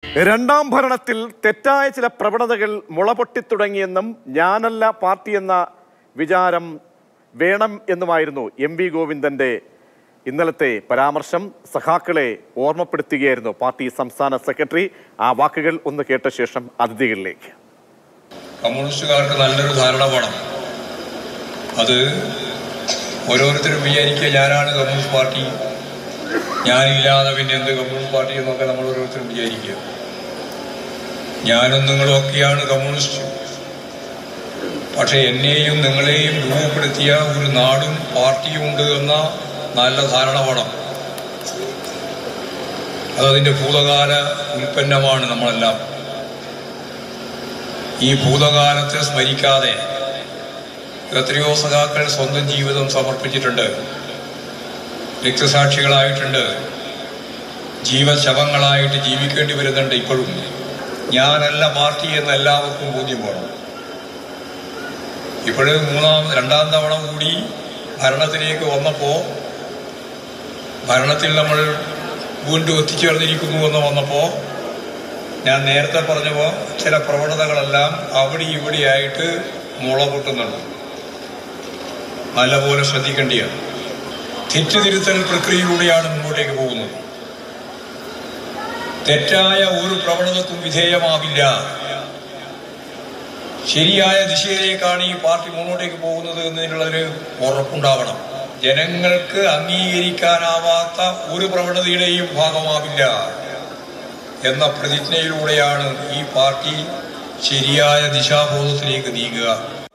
രണ്ടാം ഭരണത്തിൽ തെറ്റായ ചില പ്രവണതകൾ മുളപൊട്ടിത്തുടങ്ങിയെന്നും ഞാനല്ല പാർട്ടി എന്ന വിചാരം വേണം എന്നുമായിരുന്നു എം വി ഗോവിന്ദന്റെ ഇന്നലത്തെ പരാമർശം സഖാക്കളെ ഓർമ്മപ്പെടുത്തുകയായിരുന്നു പാർട്ടി സംസ്ഥാന സെക്രട്ടറി ആ വാക്കുകൾ ഒന്ന് കേട്ട ശേഷം അതിഥികളിലേക്ക് കമ്മ്യൂണിസ്റ്റുകാർക്ക് നല്ലൊരു ധാരണ വേണം അത് ഓരോരുത്തരും വിചാരിക്കുക ഞാനാണ് കമ്മ്യൂണിസ്റ്റ് പാർട്ടി ഞാനില്ലാതെ പിന്നെ എന്ത് കമ്മ്യൂണിസ്റ്റ് പാർട്ടി എന്നൊക്കെ നമ്മൾ ഓരോരുത്തരും വിചാരിക്കുക ഞാനും നിങ്ങളും ഒക്കെയാണ് കമ്മ്യൂണിസ്റ്റ് പക്ഷെ എന്നെയും നിങ്ങളെയും രൂപപ്പെടുത്തിയ ഒരു നാടും പാർട്ടിയും ഉണ്ട് എന്ന നല്ല ധാരണ വേണം അതതിൻ്റെ ഭൂതകാല ഉൽപ്പന്നമാണ് നമ്മളെല്ലാം ഈ ഭൂതകാലത്തെ സ്മരിക്കാതെ എത്രയോ സഖാക്കൾ സ്വന്തം ജീവിതം സമർപ്പിച്ചിട്ടുണ്ട് രക്തസാക്ഷികളായിട്ടുണ്ട് ജീവശവങ്ങളായിട്ട് ജീവിക്കേണ്ടി വരുന്നുണ്ട് ഇപ്പോഴും ഞാനല്ല പാർട്ടി എന്ന് എല്ലാവർക്കും ബോധ്യം വേണം ഇപ്പോഴ് മൂന്നാം രണ്ടാം തവണ കൂടി ഭരണത്തിലേക്ക് വന്നപ്പോൾ ഭരണത്തിൽ നമ്മൾ വീണ്ടും എത്തിച്ചേർന്നിരിക്കുന്നു എന്ന് വന്നപ്പോൾ ഞാൻ നേരത്തെ പറഞ്ഞപ്പോൾ ചില പ്രവണതകളെല്ലാം അവിടെ ഇവിടെയായിട്ട് മുള പൊട്ടുന്നുണ്ട് നല്ലപോലെ ശ്രദ്ധിക്കേണ്ടിയാണ് തെറ്റുതിരുത്തൽ പ്രക്രിയയിലൂടെയാണ് മുമ്പോട്ടേക്ക് പോകുന്നത് തെറ്റായ ഒരു പ്രവണതക്കും വിധേയമാവില്ല ശരിയായ ദിശയിലേക്കാണ് ഈ പാർട്ടി മുന്നോട്ടേക്ക് പോകുന്നത് എന്നതിനുള്ളൊരു ഉറപ്പുണ്ടാവണം ജനങ്ങൾക്ക് അംഗീകരിക്കാനാവാത്ത ഒരു പ്രവണതയുടെയും ഭാഗമാവില്ല എന്ന പ്രതിജ്ഞയിലൂടെയാണ് ഈ പാർട്ടി ശരിയായ ദിശാബോധത്തിലേക്ക് നീങ്ങുക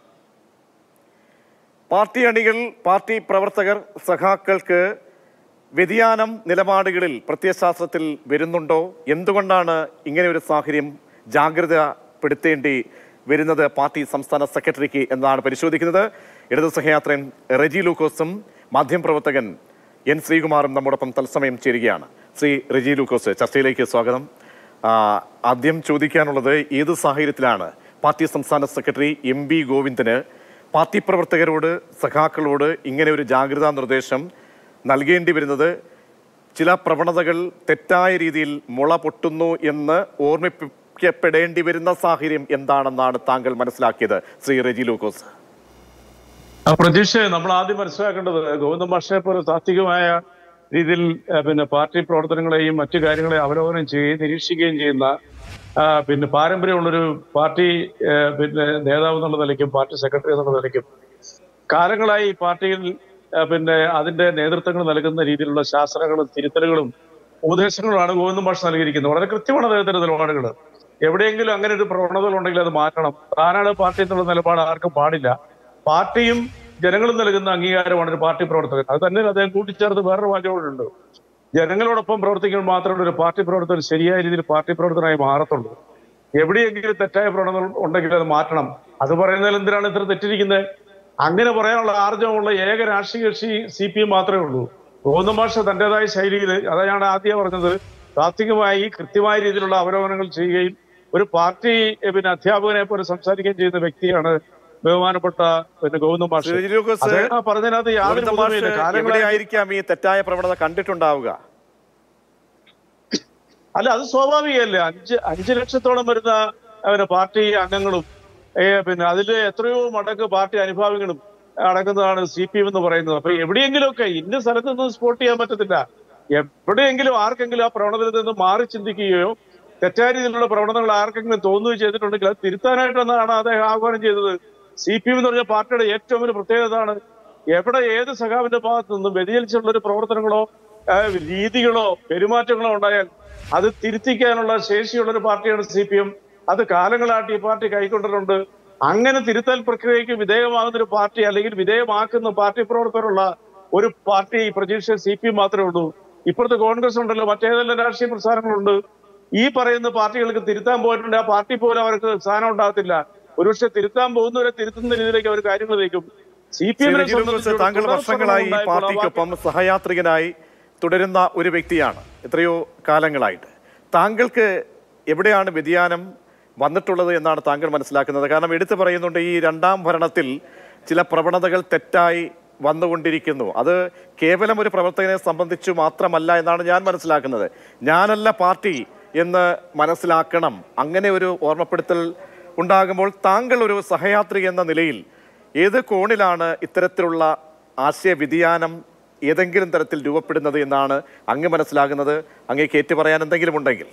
പാർട്ടി അണികൾ പാർട്ടി പ്രവർത്തകർ സഖാക്കൾക്ക് വ്യതിയാനം നിലപാടുകളിൽ പ്രത്യയശാസ്ത്രത്തിൽ വരുന്നുണ്ടോ എന്തുകൊണ്ടാണ് ഇങ്ങനെ ഒരു സാഹചര്യം ജാഗ്രതപ്പെടുത്തേണ്ടി വരുന്നത് പാർട്ടി സംസ്ഥാന സെക്രട്ടറിക്ക് എന്നതാണ് പരിശോധിക്കുന്നത് ഇടതു സഹയാത്രൻ റെജി ലൂക്കോസും മാധ്യമപ്രവർത്തകൻ എൻ ശ്രീകുമാറും നമ്മോടൊപ്പം തത്സമയം ചേരുകയാണ് ശ്രീ റെജി ലൂക്കോസ് ചർച്ചയിലേക്ക് സ്വാഗതം ആ, ആദ്യം ചോദിക്കാനുള്ളത് ഏത് സാഹചര്യത്തിലാണ് പാർട്ടി സംസ്ഥാന സെക്രട്ടറി എം വി ഗോവിന്ദന് പാർട്ടി പ്രവർത്തകരോട് സഖാക്കളോട് ഇങ്ങനെ ഒരു ജാഗ്രതാ നിർദ്ദേശം നൽകേണ്ടി വരുന്നത് ചില പ്രവണതകൾ തെറ്റായ രീതിയിൽ മുള പൊട്ടുന്നു എന്ന് ഓർമ്മിപ്പിക്കപ്പെടേണ്ടി വരുന്ന സാഹചര്യം എന്താണെന്നാണ് താങ്കൾ മനസ്സിലാക്കിയത് ശ്രീ റെജി ലൂക്കോസ് ആ പ്രതീക്ഷ നമ്മൾ ആദ്യം മനസ്സിലാക്കേണ്ടത് ഗോവിന്ദ മാഷിനെ പോലെ താത്വികമായ രീതിയിൽ ആ, പിന്നെ പാർട്ടി പ്രവർത്തനങ്ങളെയും മറ്റു കാര്യങ്ങളെയും അവലോകനം ചെയ്യുകയും നിരീക്ഷിക്കുകയും ചെയ്യുന്ന ആ, പിന്നെ പാരമ്പര്യമുള്ളൊരു പാർട്ടി ആ, പിന്നെ നേതാവ് എന്നുള്ള നിലയ്ക്കും പാർട്ടി സെക്രട്ടറി എന്നുള്ള നിലയ്ക്കും കാലങ്ങളായി ഈ പാർട്ടിയിൽ ആ, പിന്നെ അതിന്റെ നേതൃത്വങ്ങൾ നൽകുന്ന രീതിയിലുള്ള ശാസ്ത്രങ്ങളും തിരുത്തലുകളും ഉപദേശങ്ങളുമാണ് ഗോവിന്ദ മാഷ് നൽകിയിരിക്കുന്നത് വളരെ കൃത്യമാണ് അദ്ദേഹത്തിന്റെ നിലപാടുകൾ എവിടെയെങ്കിലും അങ്ങനെ ഒരു പ്രവണതകൾ ഉണ്ടെങ്കിൽ അത് മാറ്റണം താനാണ് പാർട്ടി എന്നുള്ള നിലപാട് ആർക്കും പാടില്ല പാർട്ടിയും ജനങ്ങളും നൽകുന്ന അംഗീകാരമാണ് ഒരു പാർട്ടി പ്രവർത്തകൻ അത് തന്നെ അദ്ദേഹം കൂട്ടിച്ചേർത്ത് വേറൊരു വാചകമുണ്ട് ജനങ്ങളോടൊപ്പം പ്രവർത്തിക്കുമ്പോൾ മാത്രമേ ഒരു പാർട്ടി പ്രവർത്തകൻ ശരിയായ രീതിയിൽ പാർട്ടി പ്രവർത്തകനായി മാറത്തുള്ളൂ എവിടെയെങ്കിലും തെറ്റായ പ്രവണതകൾ ഉണ്ടെങ്കിൽ അത് മാറ്റണം അത് പറയുന്നതിൽ എന്തിനാണ് ഇത്ര തെറ്റിരിക്കുന്നത് അങ്ങനെ പറയാനുള്ള ആർജവമുള്ള ഏക രാഷ്ട്രീയ കക്ഷി സി പി എം മാത്രമേ ഉള്ളൂ ഗോവിന്ദ മാഷ തന്റേതായ ശൈലിയിൽ അതാ ഞാൻ ആദ്യം പറഞ്ഞത് താത്വികമായി കൃത്യമായ രീതിയിലുള്ള അവലോകനങ്ങൾ ചെയ്യുകയും ഒരു പാർട്ടി എ, പിന്നെ അധ്യാപകനെ പോലെ സംസാരിക്കുകയും ചെയ്യുന്ന വ്യക്തിയാണ് ബഹുമാനപ്പെട്ട പിന്നെ ഗോവിന്ദ മാഷ് ശ്രീ ലൂക്കോസ് അദ്ദേഹം ആ പറഞ്ഞതിനകത്ത് യാതൊരു ഗോവിന്ദ മാഷ് പുതുമയില്ല കാലങ്ങളായി എവിടെയായിരിക്കാം ഈ തെറ്റായ പ്രവണത കണ്ടിട്ടുണ്ടാവുക അല്ല അത് സ്വാഭാവികമല്ലേ അഞ്ച് അഞ്ചു ലക്ഷത്തോളം വരുന്ന പിന്നെ പാർട്ടി അംഗങ്ങളും ഏ, പിന്നെ അതിൽ എത്രയോ മടങ്ങ് പാർട്ടി അനുഭാവികളും അടങ്ങുന്നതാണ് സി പി എം എന്ന് പറയുന്നത് അപ്പൊ എവിടെയെങ്കിലുമൊക്കെ ഇന്ന സ്ഥലത്ത് നിന്ന് സ്പോട്ട് ചെയ്യാൻ പറ്റത്തില്ല എവിടെയെങ്കിലും ആർക്കെങ്കിലും ആ പ്രവണതയിൽ നിന്ന് മാറി ചിന്തിക്കുകയോ തെറ്റായ രീതിയിലുള്ള പ്രവണതകൾ ആർക്കെങ്കിലും തോന്നുകയോ ചെയ്തിട്ടുണ്ടെങ്കിൽ അത് തിരുത്താനായിട്ടെന്നാണ് അദ്ദേഹം ആഹ്വാനം ചെയ്തത് സി പി എം എന്ന് പറഞ്ഞ പാർട്ടിയുടെ ഏറ്റവും വലിയ പ്രത്യേകത അതാണ് എവിടെ ഏത് സഖാവിന്റെ ഭാഗത്തു നിന്നും വ്യതിചലിച്ചുള്ള ഒരു പ്രവർത്തനങ്ങളോ ആ, രീതികളോ പെരുമാറ്റങ്ങളോ ഉണ്ടായാൽ അത് തിരുത്തിക്കാനുള്ള ശേഷിയുള്ള ഒരു പാർട്ടിയാണ് സി പി എം അത് കാലങ്ങളായിട്ട് ഈ പാർട്ടി കൈക്കൊണ്ടിട്ടുണ്ട് അങ്ങനെ തിരുത്തൽ പ്രക്രിയയ്ക്ക് വിധേയമാകുന്ന ഒരു പാർട്ടി അല്ലെങ്കിൽ വിധേയമാക്കുന്ന പാർട്ടി പ്രവർത്തകരുള്ള ഒരു പാർട്ടി പ്രതീക്ഷ സി പി എം മാത്രമേ ഉള്ളൂ ഇപ്പുറത്ത് കോൺഗ്രസ് ഉണ്ടല്ലോ മറ്റേതെല്ലാം രാഷ്ട്രീയ പ്രസ്ഥാനങ്ങളുണ്ട് ഈ പറയുന്ന പാർട്ടികൾക്ക് തിരുത്താൻ പോയിട്ടുണ്ട് ആ പാർട്ടി പോലും അവർക്ക് സ്ഥാനം ഉണ്ടാകത്തില്ല ഒരുപക്ഷെ തിരുത്താൻ പോകുന്നവരെ തിരുത്തുന്ന രീതിയിലേക്ക് അവർ കാര്യങ്ങൾ വയ്ക്കും സി പി ശ്രീ എമ്മിനെ റെജി ലൂക്കോസ് താങ്കൾ വർഷങ്ങളായി ഈ പാർട്ടിക്കൊപ്പം സഹയാത്രികനായി തുടരുന്ന ഒരു വ്യക്തിയാണ് എത്രയോ കാലങ്ങളായിട്ട് താങ്കൾക്ക് എവിടെയാണ് വ്യതിയാനം വന്നിട്ടുള്ളത് എന്നാണ് താങ്കൾ മനസ്സിലാക്കുന്നത് കാരണം എടുത്തു പറയുന്നുണ്ട് ഈ രണ്ടാം ഭരണത്തിൽ ചില പ്രവണതകൾ തെറ്റായി വന്നുകൊണ്ടിരിക്കുന്നു അത് കേവലം ഒരു പ്രവർത്തകനെ സംബന്ധിച്ചു മാത്രമല്ല എന്നാണ് ഞാൻ മനസ്സിലാക്കുന്നത് ഞാനല്ല പാർട്ടി എന്ന് മനസ്സിലാക്കണം അങ്ങനെ ഒരു ഓർമ്മപ്പെടുത്തൽ ഉണ്ടാകുമ്പോൾ താങ്കൾ ഒരു സഹയാത്രി എന്ന നിലയിൽ ഏത് കോണിലാണ് ഇത്തരത്തിലുള്ള ആശയ വ്യതിയാനം ഏതെങ്കിലും തരത്തിൽ രൂപപ്പെടുന്നത് എന്നാണ് അങ്ങ് മനസ്സിലാകുന്നത് അങ്ങേക്ക് ഏറ്റു പറയാൻ എന്തെങ്കിലും ഉണ്ടെങ്കിൽ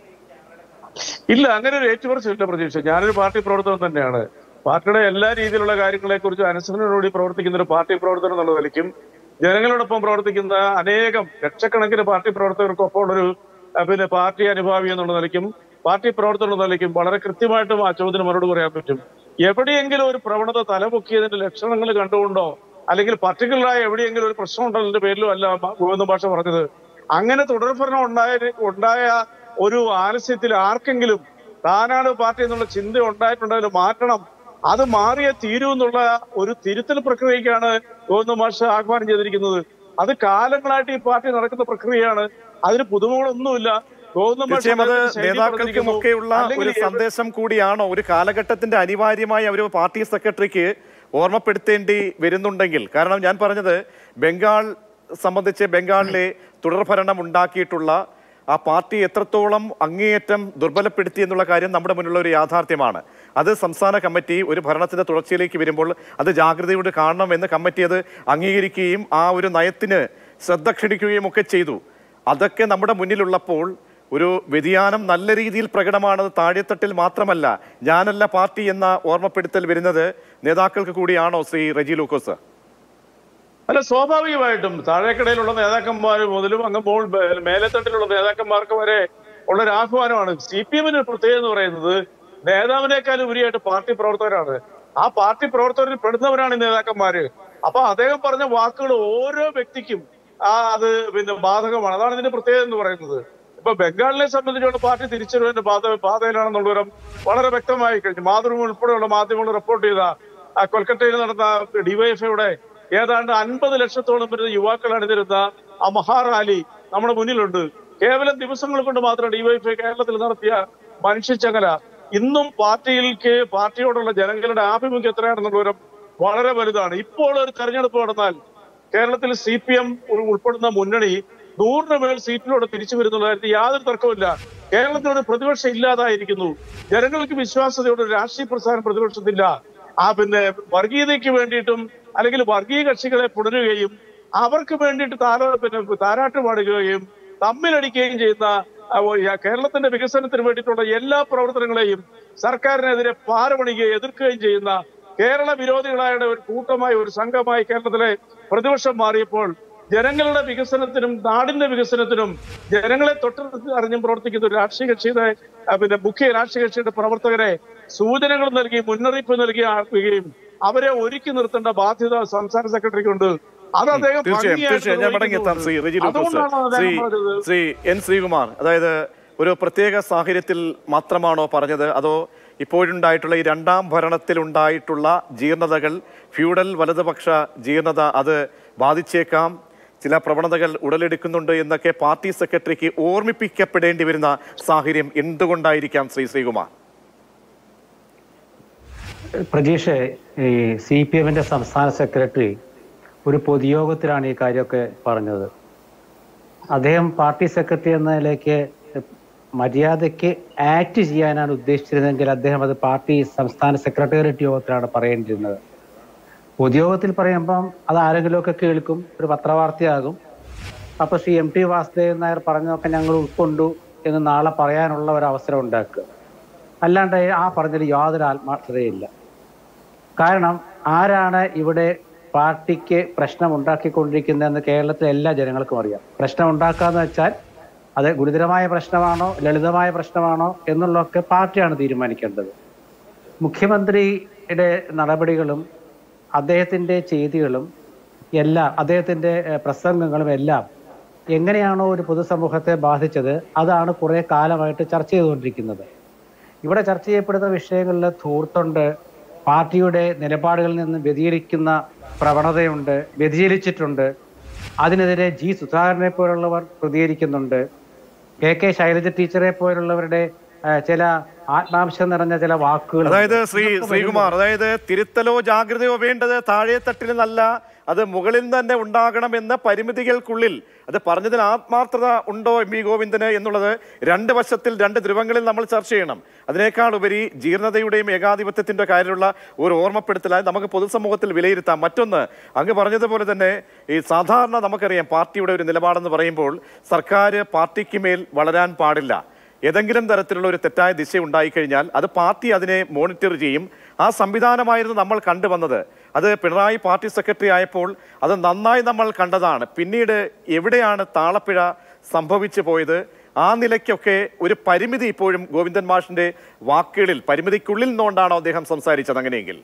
ഇല്ല അങ്ങനെ ഒരു ഏറ്റുപറച്ചില്ല പ്രതീക്ഷ ഞാനൊരു പാർട്ടി പ്രവർത്തനം തന്നെയാണ് പാർട്ടിയുടെ എല്ലാ രീതിയിലുള്ള കാര്യങ്ങളെ കുറിച്ച് അനുസരണയോടുകൂടി പ്രവർത്തിക്കുന്ന ഒരു പാർട്ടി പ്രവർത്തനം എന്നുള്ള നിലയ്ക്കും ജനങ്ങളോടൊപ്പം പ്രവർത്തിക്കുന്ന അനേകം ലക്ഷക്കണക്കിന് പാർട്ടി പ്രവർത്തകർക്കൊപ്പം ഉള്ളൊരു അഹ് പിന്നെ പാർട്ടി അനുഭാവി എന്നുള്ള നിലയ്ക്കും പാർട്ടി പ്രവർത്തനം എന്നുള്ള നിലയ്ക്കും വളരെ കൃത്യമായിട്ടും ആ ചോദ്യത്തിന് മറുപടി പറയാൻ പറ്റും എവിടെയെങ്കിലും ഒരു പ്രവണത തലപൊക്കിയതിന്റെ ലക്ഷണങ്ങൾ കണ്ടുകൊണ്ടോ അല്ലെങ്കിൽ പർട്ടിക്കുലറായ എവിടെയെങ്കിലും ഒരു പ്രശ്നം ഉണ്ടതിന്റെ പേരിലും അല്ല മ- ഗോവിന്ദ ഭാഷ പറഞ്ഞത് അങ്ങനെ തുടർഭരണം ഉണ്ടായ ഉണ്ടായ ഒരു ആലസ്യത്തിൽ ആർക്കെങ്കിലും താനാണ് പാർട്ടി എന്നുള്ള ചിന്ത ഉണ്ടായിട്ടുണ്ടെങ്കിൽ മാറ്റണം അത് മാറിയേ തീരൂ എന്നുള്ള ഒരു തിരുത്തൽ പ്രക്രിയക്കാണ് ഗോവിന്ദ മാഷ് ആഹ്വാനം ചെയ്തിരിക്കുന്നത് അത് കാലങ്ങളായിട്ട് ഈ പാർട്ടി നടക്കുന്ന പ്രക്രിയയാണ് അതിന് പുതുമകളൊന്നുമില്ല ഗോവിന്ദ മാഷ് തീർച്ചയായും അത് അദ്ദേഹത്തിന്റെ ശൈലി നേതാക്കൾക്കുമൊക്കെയുള്ള പറഞ്ഞിരിക്കുന്നു. ഒരു അല്ലെങ്കിൽ സന്ദേശം കൂടിയാണോ ഒരു കാലഘട്ടത്തിന്റെ അനിവാര്യമായ ഒരു പാർട്ടി സെക്രട്ടറിക്ക് ഓർമ്മപ്പെടുത്തേണ്ടി വരുന്നുണ്ടെങ്കിൽ കാരണം ഞാൻ പറഞ്ഞത് ബംഗാൾ സംബന്ധിച്ച് ബംഗാളിലെ തുടർഭരണം ഉണ്ടാക്കിയിട്ടുള്ള ആ പാർട്ടി എത്രത്തോളം അങ്ങേയറ്റം ദുർബലപ്പെടുത്തി എന്നുള്ള കാര്യം നമ്മുടെ മുന്നിലുള്ള ഒരു യാഥാർത്ഥ്യമാണ് അത് സംസ്ഥാന കമ്മിറ്റി ഒരു ഭരണത്തിന്റെ തുടർച്ചയിലേക്ക് വരുമ്പോൾ അത് ജാഗ്രതയോട് കാണണം എന്ന് കമ്മിറ്റി അത് അംഗീകരിക്കുകയും ആ ഒരു നയത്തിന് ശ്രദ്ധ ക്ഷണിക്കുകയും ഒക്കെ ചെയ്തു അതൊക്കെ നമ്മുടെ മുന്നിലുള്ളപ്പോൾ ഒരു വ്യതിയാനം നല്ല രീതിയിൽ പ്രകടമാണത് താഴെത്തട്ടിൽ മാത്രമല്ല ഞാനല്ല പാർട്ടി എന്ന ഓർമ്മപ്പെടുത്തൽ വരുന്നത് നേതാക്കൾക്ക് കൂടിയാണോ ശ്രീ റെജി ലൂക്കോസ് അല്ല സ്വാഭാവികമായിട്ടും താഴേക്കിടയിലുള്ള നേതാക്കന്മാർ മുതലും അങ്ങ് മോൾ മേലെത്തട്ടിലുള്ള നേതാക്കന്മാർക്ക് വരെ ഉള്ള ഒരു ആഹ്വാനമാണ് സി പി എമ്മിന് പ്രത്യേകത എന്ന് പറയുന്നത് നേതാവിനേക്കാൾ ഉപരിയായിട്ട് പാർട്ടി പ്രവർത്തകരാണ് ആ പാർട്ടി പ്രവർത്തകരിൽ പെടുന്നവരാണ് ഈ നേതാക്കന്മാര് അപ്പൊ അദ്ദേഹം പറഞ്ഞ വാക്കുകൾ ഓരോ വ്യക്തിക്കും ആ അത് പിന്നെ ബാധകമാണ് അതാണ് ഇതിന്റെ പ്രത്യേകത എന്ന് പറയുന്നത് ഇപ്പൊ ബംഗാളിനെ സംബന്ധിച്ചുള്ള പാർട്ടി തിരിച്ചറിവിന്റെ പാത പാതയിലാണെന്നുള്ള വിവരം വളരെ വ്യക്തമായി കഴിഞ്ഞു മാതൃഭൂമി ഉൾപ്പെടെയുള്ള മാധ്യമങ്ങൾ റിപ്പോർട്ട് ചെയ്ത ആ കൊൽക്കത്തയിൽ നടന്ന ഡിവൈഎഫ്ഐയുടെ ഏതാണ്ട് അൻപത് ലക്ഷത്തോളം വരുന്ന യുവാക്കൾ അണിനിരുന്ന ആ മഹാറാലി നമ്മുടെ മുന്നിലുണ്ട് കേവലം ദിവസങ്ങൾ കൊണ്ട് മാത്രം ഡിവൈഎഫ്ഐ കേരളത്തിൽ നടത്തിയ മനുഷ്യച്ചങ്ങല ഇന്നും പാർട്ടിയിലേക്ക് പാർട്ടിയോടുള്ള ജനങ്ങളുടെ ആഭിമുഖ്യം എത്രയാണെന്നുള്ള വിവരം വളരെ വലുതാണ് ഇപ്പോൾ ഒരു തെരഞ്ഞെടുപ്പ് നടന്നാൽ കേരളത്തിൽ സി പി എം ഉൾപ്പെടുന്ന മുന്നണി നൂറിന് മേൽ സീറ്റിലൂടെ തിരിച്ചു വരുന്നുള്ള കാര്യത്തിൽ യാതൊരു തർക്കവുമില്ല കേരളത്തിൽ ഒരു പ്രതിപക്ഷം ഇല്ലാതായിരിക്കുന്നു ജനങ്ങൾക്ക് വിശ്വാസതയോടെ ഒരു രാഷ്ട്രീയ പ്രസ്ഥാനം പ്രതിപക്ഷത്തില്ല ആ പിന്നെ വർഗീയതയ്ക്ക് വേണ്ടിയിട്ടും അല്ലെങ്കിൽ വർഗീയ കക്ഷികളെ പുണരുകയും അവർക്ക് വേണ്ടിയിട്ട് താര പിന്നെ താരാട്ട് പാടുകയും തമ്മിലടിക്കുകയും ചെയ്യുന്ന ആ, ഓ, യ- കേരളത്തിന്റെ വികസനത്തിന് വേണ്ടിയിട്ടുള്ള എല്ലാ പ്രവർത്തനങ്ങളെയും സർക്കാരിനെതിരെ പാരമണിക്കുകയും എതിർക്കുകയും ചെയ്യുന്ന കേരള വിരോധികളായ ഒരു കൂട്ടമായി ഒരു സംഘമായി കേരളത്തിലെ പ്രതിപക്ഷം മാറിയപ്പോൾ ജനങ്ങളുടെ വികസനത്തിനും നാടിന്റെ വികസനത്തിനും ജനങ്ങളെ തൊട്ടടുത്ത് അറിഞ്ഞും പ്രവർത്തിക്കുന്ന ഒരു രാഷ്ട്രീയ കക്ഷിയുടെ ആ, പിന്നെ മുഖ്യ രാഷ്ട്രീയ കക്ഷിയുടെ പ്രവർത്തകരെ സൂചനകൾ നൽകി മുന്നറിയിപ്പ് നൽകി ആക്കുകയും അവരെ ഒരുക്കി നിർത്തേണ്ട ബാധ്യത സംസ്ഥാന സെക്രട്ടറിക്കുണ്ട് അത് അദ്ദേഹം തീർച്ചയായും ഭംഗിയായിട്ട് തീർച്ചയായും ഞാൻ മടങ്ങിയെത്താം ശ്രീ റെജി ലൂക്കോസ് അതുകൊണ്ടാണ് ശ്രീ അദ്ദേഹം പറഞ്ഞത് ശ്രീ എൻ ശ്രീകുമാർ അതായത് ഒരു പ്രത്യേക സാഹചര്യത്തിൽ മാത്രമാണോ പറഞ്ഞത് അതോ ഇപ്പോഴുണ്ടായിട്ടുള്ള ഈ രണ്ടാം ഭരണത്തിൽ ഉണ്ടായിട്ടുള്ള ജീർണതകൾ ഫ്യൂഡൽ വലതുപക്ഷ ജീർണത അത് ബാധിച്ചേക്കാം ചില പ്രവണതകൾ ഉടലെടുക്കുന്നുണ്ട് എന്നൊക്കെ പാർട്ടി സെക്രട്ടറിക്ക് ഓർമ്മിപ്പിക്കപ്പെടേണ്ടി വരുന്ന സാഹചര്യം എന്തുകൊണ്ടായിരിക്കാം ശ്രീ ശ്രീകുമാർ പ്രജീഷ് ഈ സി പി എമ്മിന്റെ സംസ്ഥാന സെക്രട്ടറി ഒരു പൊതുയോഗത്തിലാണ് ഈ കാര്യമൊക്കെ പറഞ്ഞത് അദ്ദേഹം പാർട്ടി സെക്രട്ടറി എന്ന നിലയ്ക്ക് മര്യാദയ്ക്ക് ആക്ട് ചെയ്യാനാണ് ഉദ്ദേശിച്ചിരുന്നതെങ്കിൽ അദ്ദേഹം അത് പാർട്ടി സംസ്ഥാന സെക്രട്ടേറിയറ്റ് യോഗത്തിലാണ് പറയേണ്ടിയിരുന്നത് പൊതുയോഗത്തിൽ പറയുമ്പം അത് ആരെങ്കിലുമൊക്കെ കേൾക്കും ഒരു പത്രവാർത്തയാകും അപ്പൊ ശ്രീ എം ടി വാസുദേവൻ നായർ പറഞ്ഞതൊക്കെ ഞങ്ങൾ ഉൾക്കൊണ്ടു എന്ന് നാളെ പറയാനുള്ള ഒരു അവസരം ഉണ്ടാക്കുക അല്ലാണ്ട് ആ പറഞ്ഞതിൽ യാതൊരു ആത്മാർത്ഥതയില്ല കാരണം ആരാണ് ഇവിടെ പാർട്ടിക്ക് പ്രശ്നം ഉണ്ടാക്കിക്കൊണ്ടിരിക്കുന്നതെന്ന് കേരളത്തിലെ എല്ലാ ജനങ്ങൾക്കും അറിയാം പ്രശ്നം ഉണ്ടാക്കാന്ന് വെച്ചാൽ അത് ഗുരുതരമായ പ്രശ്നമാണോ ലളിതമായ പ്രശ്നമാണോ എന്നുള്ളതൊക്കെ പാർട്ടിയാണ് തീരുമാനിക്കേണ്ടത് മുഖ്യമന്ത്രിയുടെ നടപടികളും അദ്ദേഹത്തിന്റെ ചെയ്തികളും എല്ലാം അദ്ദേഹത്തിന്റെ ഏഹ്, പ്രസംഗങ്ങളും എല്ലാം എങ്ങനെയാണോ ഒരു പൊതുസമൂഹത്തെ ബാധിച്ചത് അതാണ് കുറെ കാലമായിട്ട് ചർച്ച ചെയ്തുകൊണ്ടിരിക്കുന്നത് ഇവിടെ ചർച്ച ചെയ്യപ്പെടുന്ന വിഷയങ്ങളിൽ ധൂർത്തുണ്ട് പാർട്ടിയുടെ നിലപാടുകളിൽ നിന്ന് വ്യതിചലിക്കുന്ന പ്രവണതയുണ്ട് വ്യതിചലിച്ചിട്ടുണ്ട് അതിനെതിരെ ജി സുധാകരനെ പോലുള്ളവർ പ്രതികരിക്കുന്നുണ്ട് കെ കെ ശൈലജ ടീച്ചറെ പോലുള്ളവരുടെ ആ, ചില ആത്മാംശം നിറഞ്ഞ ചില വാക്കുകൾ അതായത് ശ്രീ ശ്രീകുമാർ അതായത് തിരുത്തലോ ജാഗ്രതയോ വേണ്ടത് താഴെ തട്ടിൽ നല്ല അത് മുകളിൽ നിന്ന് തന്നെ ഉണ്ടാകണമെന്ന പരിമിതികൾക്കുള്ളിൽ അത് പറഞ്ഞതിൽ ആത്മാർത്ഥത ഉണ്ടോ എം വി ഗോവിന്ദന് എന്നുള്ളത് രണ്ട് വശത്തിൽ രണ്ട് ധ്രുവങ്ങളിൽ നമ്മൾ ചർച്ച ചെയ്യണം അതിനേക്കാൾ ഉപരി ജീർണതയുടെയും ഏകാധിപത്യത്തിന്റെ കാര്യമുള്ള ഒരു ഓർമ്മപ്പെടുത്തലായി നമുക്ക് പൊതുസമൂഹത്തിൽ വിലയിരുത്താം മറ്റൊന്ന് അങ്ങ് പറഞ്ഞതുപോലെ തന്നെ ഈ സാധാരണ നമുക്കറിയാം പാർട്ടിയുടെ ഒരു നിലപാടെന്ന് പറയുമ്പോൾ സർക്കാർ പാർട്ടിക്ക് മേൽ വളരാൻ പാടില്ല ഏതെങ്കിലും തരത്തിലുള്ള ഒരു തെറ്റായ ദിശ ഉണ്ടായിക്കഴിഞ്ഞാൽ അത് പാർട്ടി അതിനെ മോണിറ്റർ ചെയ്യും ആ സംവിധാനമായിരുന്നു നമ്മൾ കണ്ടുവന്നത് അത് പിണറായി പാർട്ടി സെക്രട്ടറി ആയപ്പോൾ അത് നന്നായി നമ്മൾ കണ്ടതാണ് പിന്നീട് എവിടെയാണ് താളപ്പിഴ സംഭവിച്ചു പോയത് ആ നിലയ്ക്കൊക്കെ ഒരു പരിമിതി ഇപ്പോഴും ഗോവിന്ദൻ മാഷിന്റെ വാക്കുകളിൽ പരിമിതിക്കുള്ളിൽ നിന്നുകൊണ്ടാണോ അദ്ദേഹം സംസാരിച്ചത് അങ്ങനെയെങ്കിൽ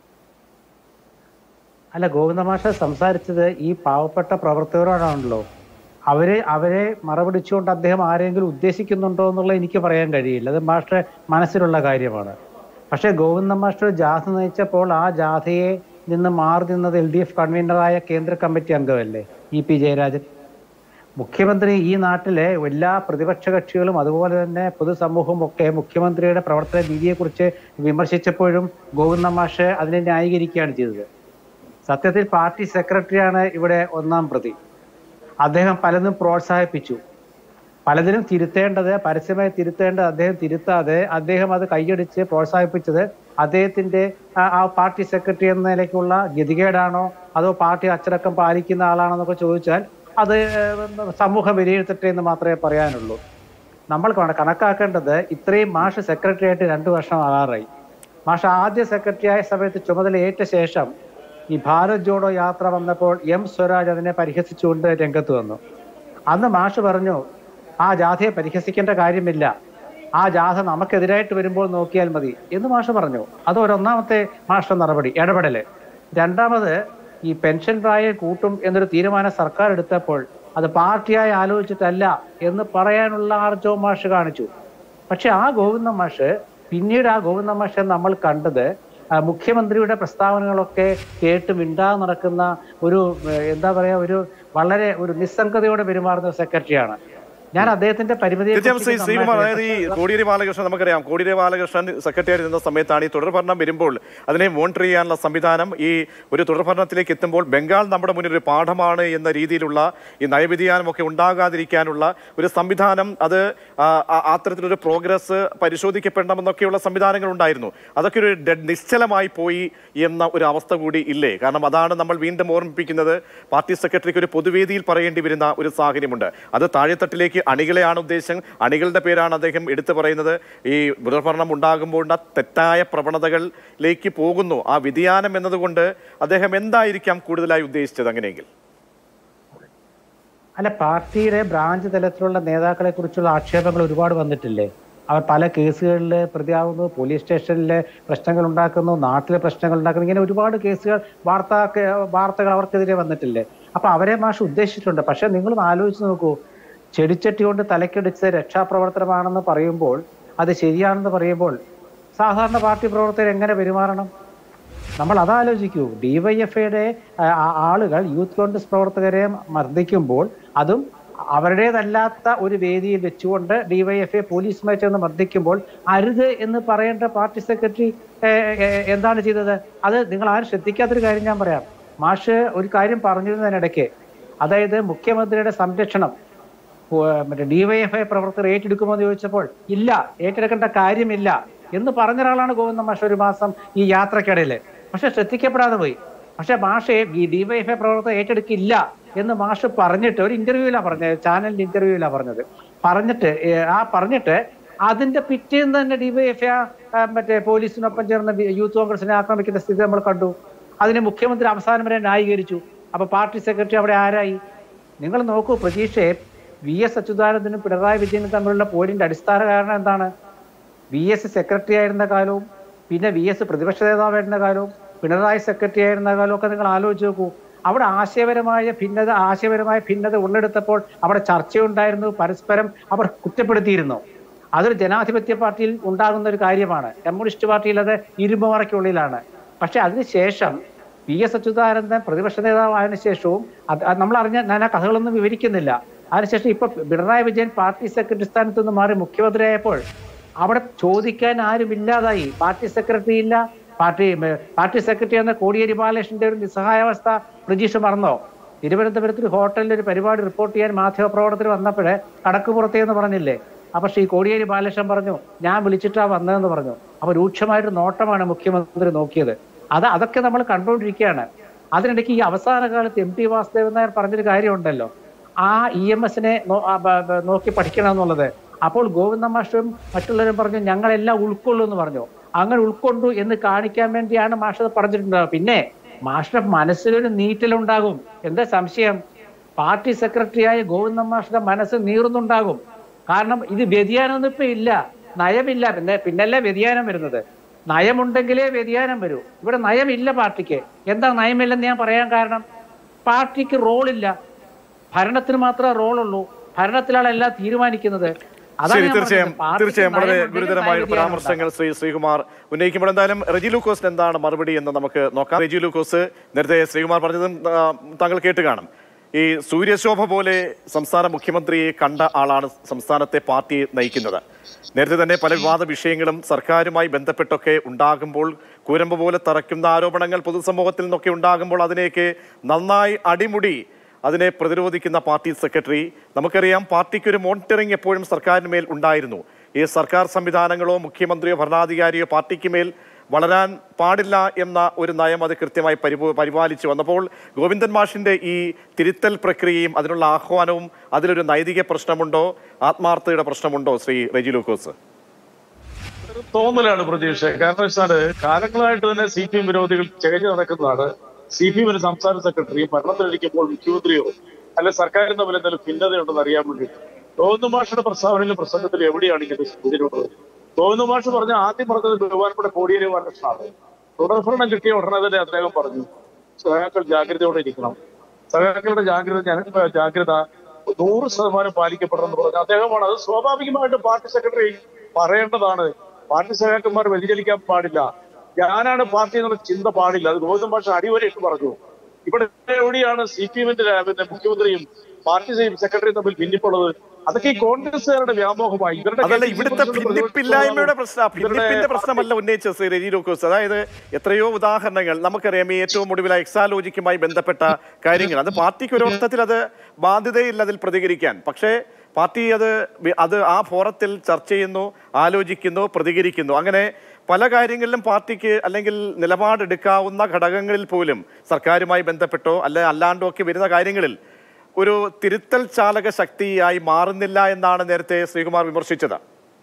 അല്ല ഗോവിന്ദമാഷ സംസാരിച്ചത് ഈ പാവപ്പെട്ട പ്രവർത്തകരോടാണല്ലോ അവരെ അവരെ മറപിടിച്ചുകൊണ്ട് അദ്ദേഹം ആരെങ്കിലും ഉദ്ദേശിക്കുന്നുണ്ടോ എന്നുള്ളത് എനിക്ക് പറയാൻ കഴിയില്ല അത് മാസ്റ്റർ മനസ്സിലുള്ള കാര്യമാണ് പക്ഷേ ഗോവിന്ദ മാസ്റ്റർ ജാഥ നയിച്ചപ്പോൾ ആ ജാഥയെ നിന്ന് മാറി നിന്നത് എൽ ഡി എഫ് കൺവീനറായ കേന്ദ്ര കമ്മിറ്റി അംഗമല്ലേ ഇ പി ജയരാജൻ മുഖ്യമന്ത്രി ഈ നാട്ടിലെ എല്ലാ പ്രതിപക്ഷ കക്ഷികളും അതുപോലെ തന്നെ പൊതുസമൂഹവും ഒക്കെ മുഖ്യമന്ത്രിയുടെ പ്രവർത്തന രീതിയെക്കുറിച്ച് വിമർശിച്ചപ്പോഴും ഗോവിന്ദ മാഷ് അതിനെ ന്യായീകരിക്കുകയാണ് ചെയ്തത് സത്യത്തിൽ പാർട്ടി സെക്രട്ടറിയാണ് ഇവിടെ ഒന്നാം പ്രതി അദ്ദേഹം പലതും പ്രോത്സാഹിപ്പിച്ചു പലതിനും തിരുത്തേണ്ടത് പരസ്യമായി തിരുത്തേണ്ടത് അദ്ദേഹം തിരുത്താതെ അദ്ദേഹം അത് കൈയടിച്ച് പ്രോത്സാഹിപ്പിച്ചത് അദ്ദേഹത്തിന്റെ ആ- ആ പാർട്ടി സെക്രട്ടറി എന്ന നിലയ്ക്കുള്ള ഗതികേടാണോ അതോ പാർട്ടി അച്ചടക്കം പാലിക്കുന്ന ആളാണോ എന്നൊക്കെ ചോദിച്ചാൽ അത് ഏഹ്, സമൂഹം വിലയിരുത്തട്ടെ എന്ന് മാത്രമേ പറയാനുള്ളൂ നമ്മൾ കണ- കണക്കാക്കേണ്ടത് ഇത്രയും മാഷ് സെക്രട്ടറി ആയിട്ട് രണ്ടു വർഷം ആകാറായി മാഷ് ആദ്യ സെക്രട്ടറി ആയ സമയത്ത് ചുമതലയേറ്റ ശേഷം ഈ ഭാരത് ജോഡോ യാത്ര വന്നപ്പോൾ എം സ്വരാജ് അതിനെ പരിഹസിച്ചുകൊണ്ട് രംഗത്ത് വന്നു അന്ന് മാഷ് പറഞ്ഞു ആ ജാഥയെ പരിഹസിക്കേണ്ട കാര്യമില്ല ആ ജാഥ നമുക്കെതിരായിട്ട് വരുമ്പോൾ നോക്കിയാൽ മതി എന്ന് മാഷ് പറഞ്ഞു അത് ഒരൊന്നാമത്തെ മാഷ നടപടി ഇടപെടല് രണ്ടാമത് ഈ പെൻഷൻ പ്രായം കൂട്ടും എന്നൊരു തീരുമാനം സർക്കാർ എടുത്തപ്പോൾ അത് പാർട്ടിയായി ആലോചിച്ചിട്ടല്ല എന്ന് പറയാനുള്ള ആർജവം മാഷ് കാണിച്ചു പക്ഷെ ആ ഗോവിന്ദ മാഷ് പിന്നീട് ആ ഗോവിന്ദ മാഷെ നമ്മൾ കണ്ടത് ആ, മുഖ്യമന്ത്രിയുടെ പ്രസ്താവനകളൊക്കെ കേട്ട് മിണ്ടാതെ നടക്കുന്ന ഒരു ഏഹ്, എന്താ പറയാ ഒരു വളരെ ഒരു നിസ്സംഗതയോടെ പെരുമാറുന്ന ഒരു സെക്രട്ടറിയാണ് ഞാൻ അദ്ദേഹത്തിന്റെ പരിമിതിയെ തീർച്ചയായും ശ്രീ കുറിച്ച് ശ്രീകുമാർ അതായത് ഈ നന്നായിട്ട് കോടിയേരി ബാലകൃഷ്ണൻ നമുക്കറിയാം കോടിയേരി ബാലകൃഷ്ണൻ സെക്രട്ടറി ഇരുന്ന സമയത്താണ് ഈ തുടർഭരണം വരുമ്പോൾ അതിനെ മോണിറ്റർ ചെയ്യാനുള്ള സംവിധാനം ഈ ഒരു തുടർഭരണത്തിലേക്ക് എത്തുമ്പോൾ ബംഗാൾ നമ്മുടെ മുന്നിൽ ഒരു പാഠമാണ് എന്ന രീതിയിലുള്ള ഈ നയവ്യതിയാനമൊക്കെ ഉണ്ടാകാതിരിക്കാനുള്ള ഒരു സംവിധാനം അത് ആ, ആ- അത്തരത്തിലൊരു പ്രോഗ്രസ് പരിശോധിക്കപ്പെടണമെന്നൊക്കെയുള്ള സംവിധാനങ്ങൾ ഉണ്ടായിരുന്നു അതൊക്കെ ഒരു ഡെഡ് നിശ്ചലമായി പോയി എന്ന ഒരു അവസ്ഥ കൂടി ഇല്ലേ കാരണം അതാണ് നമ്മൾ വീണ്ടും ഓർമ്മിപ്പിക്കുന്നത് പാർട്ടി സെക്രട്ടറിക്ക് ഒരു പൊതുവേദിയിൽ പറയേണ്ടി വരുന്ന ഒരു സാഹചര്യമുണ്ട് അത് താഴെത്തട്ടിലേക്ക് അണികളെയാണ് ഉദ്ദേശം അണികളുടെ പേരാണ് അദ്ദേഹം എടുത്തു പറയുന്നത് ഈ പുനർഭരണം ഉണ്ടാകുമ്പോൾ ഉണ്ട തെറ്റായ പ്രവണതകളിലേക്ക് പോകുന്നു ആ വ്യതിയാനം എന്നതുകൊണ്ട് അദ്ദേഹം എന്തായിരിക്കാം കൂടുതലായി ഉദ്ദേശിച്ചത് അങ്ങനെയെങ്കിൽ അല്ല പാർട്ടിയുടെ ബ്രാഞ്ച് തലത്തിലുള്ള നേതാക്കളെ കുറിച്ചുള്ള ആക്ഷേപങ്ങൾ ഒരുപാട് വന്നിട്ടില്ലേ അവർ പല കേസുകളിൽ പ്രതിയാവുന്നു പോലീസ് സ്റ്റേഷനിൽ പ്രശ്നങ്ങൾ ഉണ്ടാക്കുന്നു നാട്ടിലെ പ്രശ്നങ്ങൾ ഉണ്ടാക്കുന്നു ഇങ്ങനെ ഒരുപാട് കേസുകൾ വാർത്താ വാർത്തകൾ അവർക്കെതിരെ വന്നിട്ടില്ലേ അപ്പൊ അവരെ മാഷ് ഉദ്ദേശിച്ചിട്ടുണ്ട് പക്ഷെ നിങ്ങൾ ആലോചിച്ച് നോക്കൂ ചെടിച്ചട്ടി കൊണ്ട് തലക്കടിച്ച് രക്ഷാപ്രവർത്തനമാണെന്ന് പറയുമ്പോൾ അത് ശരിയാണെന്ന് പറയുമ്പോൾ സാധാരണ പാർട്ടി പ്രവർത്തകർ എങ്ങനെ പെരുമാറണം നമ്മൾ അതാലോചിക്കൂ ഡിവൈഎഫ്ഐയുടെ ആളുകൾ യൂത്ത് കോൺഗ്രസ് പ്രവർത്തകരെ മർദ്ദിക്കുമ്പോൾ അതും അവരുടേതല്ലാത്ത ഒരു വേദിയിൽ വെച്ചുകൊണ്ട് ഡിവൈഎഫ്ഐ പോലീസുമായി ചേർന്ന് മർദ്ദിക്കുമ്പോൾ അരുത് എന്ന് പറയേണ്ട പാർട്ടി സെക്രട്ടറി എന്താണ് ചെയ്തത് അത് നിങ്ങൾ ആരും ശ്രദ്ധിക്കാത്തൊരു കാര്യം ഞാൻ പറയാം മാഷ് ഒരു കാര്യം പറഞ്ഞിരുന്നതിനിടയ്ക്ക് അതായത് മുഖ്യമന്ത്രിയുടെ സംരക്ഷണം ഉവ്വ് മറ്റേ ഡിവൈഎഫ്ഐ പ്രവർത്തകർ ഏറ്റെടുക്കുമോ എന്ന് ചോദിച്ചപ്പോൾ ഇല്ല ഏറ്റെടുക്കേണ്ട കാര്യമില്ല എന്ന് പറഞ്ഞ ഒരാളാണ് ഗോവിന്ദ മാഷ് ഒരു മാസം ഈ യാത്രക്കിടയിൽ പക്ഷെ ശ്രദ്ധിക്കപ്പെടാതെ പോയി പക്ഷെ മാഷ് ഈ ഡിവൈഎഫ്ഐ പ്രവർത്തകർ ഏറ്റെടുക്കില്ല എന്ന് മാഷ് പറഞ്ഞിട്ട് ഒരു ഇന്റർവ്യൂവിലാണ് പറഞ്ഞത് ചാനലിന്റെ ഇന്റർവ്യൂവിലാണ് പറഞ്ഞത് പറഞ്ഞിട്ട് ഏ, ആ പറഞ്ഞിട്ട് അതിന്റെ പിറ്റേന്ന് തന്നെ ഡിവൈഎഫ്ഐ മറ്റേ പോലീസിനൊപ്പം ചേർന്ന് ബി- യൂത്ത് കോൺഗ്രസിനെ ആക്രമിക്കുന്ന സ്ഥിതി നമ്മൾ കണ്ടു അതിനെ മുഖ്യമന്ത്രി അവസാനം വരെ ന്യായീകരിച്ചു അപ്പൊ പാർട്ടി സെക്രട്ടറി അവിടെ ആരായി നിങ്ങൾ നോക്കൂ പ്രതീക്ഷയെ വി എസ് അച്യുതാനന്ദനും പിണറായി വിജയനും തമ്മിലുള്ള പോരിന്റെ അടിസ്ഥാന കാരണം എന്താണ് വി എസ് സെക്രട്ടറി ആയിരുന്ന കാലവും പിന്നെ വി എസ് പ്രതിപക്ഷ നേതാവായിരുന്ന കാലവും പിണറായി സെക്രട്ടറി ആയിരുന്ന കാലവും ഒക്കെ നിങ്ങൾ ആലോചിച്ച് നോക്കൂ അവിടെ ആശയപരമായ ഭിന്നത ആശയപരമായ ഭിന്നത ഉള്ളെടുത്തപ്പോൾ അവിടെ ചർച്ചയുണ്ടായിരുന്നു പരസ്പരം അവർ കുറ്റപ്പെടുത്തിയിരുന്നു അതൊരു ജനാധിപത്യ പാർട്ടിയിൽ ഉണ്ടാകുന്ന ഒരു കാര്യമാണ് കമ്മ്യൂണിസ്റ്റ് പാർട്ടിയിൽ അത് ഇരുമ്പുമറയ്ക്കുള്ളിലാണ് പക്ഷെ അതിനുശേഷം വി എസ് അച്യുതാനന്ദൻ പ്രതിപക്ഷ നേതാവായതിനു ശേഷവും അത് അത് നമ്മൾ അറിഞ്ഞ ഞാൻ ആ കഥകളൊന്നും വിവരിക്കുന്നില്ല അതിനുശേഷം ഇപ്പൊ പിണറായി വിജയൻ പാർട്ടി സെക്രട്ടറി സ്ഥാനത്ത് നിന്ന് മാറി മുഖ്യമന്ത്രിയായപ്പോൾ അവിടെ ചോദിക്കാൻ ആരും ഇല്ലാതായി പാർട്ടി സെക്രട്ടറി ഇല്ല പാർട്ടി ഏ, പാർട്ടി സെക്രട്ടറി എന്ന കോടിയേരി ബാലകൃഷ്ണന്റെ ഒരു നിസ്സഹായാവസ്ഥ പ്രജീഷ് മറന്നോ തിരുവനന്തപുരത്ത് ഒരു ഹോട്ടലിൽ ഒരു പരിപാടി റിപ്പോർട്ട് ചെയ്യാൻ മാധ്യമപ്രവർത്തകർ വന്നപ്പോഴേ കടക്ക് പുറത്തേന്ന് പറഞ്ഞില്ലേ അപ്പൊ ശ്രീ കോടിയേരി ബാലകൃഷ്ണൻ പറഞ്ഞു ഞാൻ വിളിച്ചിട്ടാ വന്നതെന്ന് പറഞ്ഞു അപ്പൊ രൂക്ഷമായിട്ട് നോട്ടമാണ് മുഖ്യമന്ത്രി നോക്കിയത് അത് അതൊക്കെ നമ്മൾ കണ്ടുകൊണ്ടിരിക്കുകയാണ് അതിനിടയ്ക്ക് ഈ അവസാന കാലത്ത് എം ടി വാസുദേവൻ നായർ പറഞ്ഞൊരു കാര്യമുണ്ടല്ലോ ആ ഇ എം എസിനെ നോക്കി പഠിക്കണം എന്നുള്ളത് അപ്പോൾ ഗോവിന്ദ മാഷും മറ്റുള്ളവരും പറഞ്ഞു ഞങ്ങളെല്ലാം ഉൾക്കൊള്ളൂ എന്ന് പറഞ്ഞു അങ്ങനെ ഉൾക്കൊണ്ടു എന്ന് കാണിക്കാൻ വേണ്ടിയാണ് മാഷ് അത് പറഞ്ഞിട്ടുണ്ടാവുക പിന്നെ മാഷിന്റെ മനസ്സിലൊരു നീറ്റലുണ്ടാകും എന്താ സംശയം പാർട്ടി സെക്രട്ടറിയായ ഗോവിന്ദ മാഷിന്റെ മനസ്സ് നീറുന്നുണ്ടാകും കാരണം ഇത് വ്യതിയാനമൊന്നും ഇപ്പൊ ഇല്ല നയമില്ല പിന്നെ പിന്നല്ലേ വ്യതിയാനം വരുന്നത് നയമുണ്ടെങ്കിലേ വ്യതിയാനം വരൂ ഇവിടെ നയമില്ല പാർട്ടിക്ക് എന്താ നയമില്ലെന്ന് ഞാൻ പറയാൻ കാരണം പാർട്ടിക്ക് റോളില്ല ഭരണത്തിന് മാത്രമേ റോളുള്ളൂ ഭരണത്തിലാണ് എല്ലാം തീരുമാനിക്കുന്നത് അതാണ് ശരി ഞാൻ തീർച്ചയായും പറഞ്ഞത്. പാർട്ടിക്ക് തീർച്ചയായും വളരെ നയമുണ്ടെങ്കിൽ ഗുരുതരമായ നയവ്യതിയാനം പരാമർശങ്ങൾ ശ്രീ ശ്രീകുമാർ ഉന്നയിക്കുമ്പോൾ എന്തായാലും റെജി ലൂക്കോസിന് എന്താണ് മറുപടി എന്ന് നമുക്ക് നോക്കാം റെജി ലൂക്കോസ് നേരത്തെ ശ്രീകുമാർ പറഞ്ഞതും ആ, താങ്കൾ കേട്ട് കാണും ഈ സൂര്യശോഭ പോലെ സംസ്ഥാന മുഖ്യമന്ത്രിയെ കണ്ട ആളാണ് സംസ്ഥാനത്തെ പാർട്ടി നയിക്കുന്നത് നേരത്തെ തന്നെ പല വിവാദ വിഷയങ്ങളും സർക്കാരുമായി ബന്ധപ്പെട്ടൊക്കെ ഉണ്ടാകുമ്പോൾ കൂരമ്പ് പോലെ തറയ്ക്കുന്ന ആരോപണങ്ങൾ പൊതുസമൂഹത്തിൽ നിന്നൊക്കെ ഉണ്ടാകുമ്പോൾ അതിനെയൊക്കെ നന്നായി അടിമുടി അതിനെ പ്രതിരോധിക്കുന്ന പാർട്ടി സെക്രട്ടറി നമുക്കറിയാം പാർട്ടിക്ക് ഒരു മോണിറ്ററിംഗ് എപ്പോഴും സർക്കാരിന് മേൽ ഉണ്ടായിരുന്നു ഈ സർക്കാർ സംവിധാനങ്ങളോ മുഖ്യമന്ത്രിയോ ഭരണാധികാരിയോ പാർട്ടിക്ക് മേൽ വളരാൻ പാടില്ല എന്ന ഒരു നയം അത് കൃത്യമായി പരിപോ പരിപാലിച്ചു വന്നപ്പോൾ ഗോവിന്ദൻ മാഷിന്റെ ഈ തിരുത്തൽ പ്രക്രിയയും അതിനുള്ള ആഹ്വാനവും അതിലൊരു നൈതിക പ്രശ്നമുണ്ടോ ആത്മാർത്ഥതയുടെ പ്രശ്നമുണ്ടോ ശ്രീ റെജി ലൂക്കോസ് ഒരു തോന്നലാണ് പ്രതീക്ഷ കാരണം വെച്ചാല് കാലങ്ങളായിട്ട് തന്നെ സി പി എം വിരോധികൾ ചകഞ്ഞു നടക്കുന്നതാണ് സി പി എമ്മിന് സംസ്ഥാന സെക്രട്ടറിയും ഭരണത്തിലിരിക്കുമ്പോൾ മുഖ്യമന്ത്രിയോ അല്ലെ സർക്കാരും തമ്മിൽ എന്തെങ്കിലും ഭിന്നതയുണ്ടെന്ന് അറിയാൻ വേണ്ടി ഗോവിന്ദ മാഷയുടെ പ്രസ്താവനയിലും പ്രസംഗത്തിലും എവിടെയാണ് ഇങ്ങനെ സൂചനയുള്ളത് ഗോവിന്ദ മാഷ് പറഞ്ഞ ആദ്യം പറഞ്ഞത് ബഹുമാനപ്പെട്ട കോടിയേരി ബാലകൃഷ്ണനാണ് തുടർഭരണം കിട്ടിയ ഉടനെ തന്നെ അദ്ദേഹം പറഞ്ഞു സഹാക്കൾ ജാഗ്രതയോടെ ഇരിക്കണം സഹാക്കളുടെ ജാഗ്രത ജന ജാഗ്രത നൂറ് ശതമാനം പാലിക്കപ്പെടണമെന്ന് പറഞ്ഞു അദ്ദേഹമാണ് അത് സ്വാഭാവികമായിട്ട് പാർട്ടി സെക്രട്ടറി പറയേണ്ടതാണ് പാർട്ടി സഹാക്കന്മാർ വ്യതിചലിക്കാൻ പാടില്ല ഞാനാണ് പാർട്ടി എന്നുള്ള ചിന്ത പാടില്ല അത് ഗോവിന്ദ ഭാഷ അടിവരയിട്ട് പറഞ്ഞു ഇവിടെ എവിടെയാണ് സി പി എമ്മിന്റെ പിന്നെ മുഖ്യമന്ത്രിയും പാർട്ടി സെക്രട്ടറിയും തമ്മിൽ ഭിന്നിപ്പുള്ളത് അതൊക്കെ ഈ കോൺഗ്രസുകാരുടെ വ്യാമോഹമായി ഇവരുടെ അതല്ല KPCC ഇവിടുത്തെ പ്രസിഡന്റ് ഭിന്നിപ്പില്ലായ്മയുടെ പ്രശ്നം ഇവരുടെ ഭിന്നിപ്പിന്റെ പ്രശ്നമല്ല ഉന്നയിച്ചത് ശ്രീ രജി ലൂക്കോസ് അതായത് എത്രയോ ഉദാഹരണങ്ങൾ നമുക്കറിയാം ഈ ഏറ്റവും ഒടുവിൽ എക്സാലോജിക്കുമായി ബന്ധപ്പെട്ട കാര്യങ്ങൾ അത് പാർട്ടിക്ക് ഒരു അർത്ഥത്തിൽ അത് ബാധ്യതയില്ല അതിൽ പ്രതികരിക്കാൻ പക്ഷേ പാർട്ടി അത് വി- അത് ആ ഫോറത്തിൽ ചർച്ച ചെയ്യുന്നു ആലോചിക്കുന്നു പ്രതികരിക്കുന്നു അങ്ങനെ പല കാര്യങ്ങളിലും പാർട്ടിക്ക് അല്ലെങ്കിൽ നിലപാടെടുക്കാവുന്ന ഘടകങ്ങളിൽ പോലും സർക്കാരുമായി ബന്ധപ്പെട്ടോ അല്ലെ അല്ലാണ്ടോ ഒക്കെ വരുന്ന കാര്യങ്ങളിൽ ഒരു തിരുത്തൽ ചാലക ശക്തിയായി മാറുന്നില്ല എന്നാണ് നേരത്തെ ശ്രീകുമാർ വിമർശിച്ചത്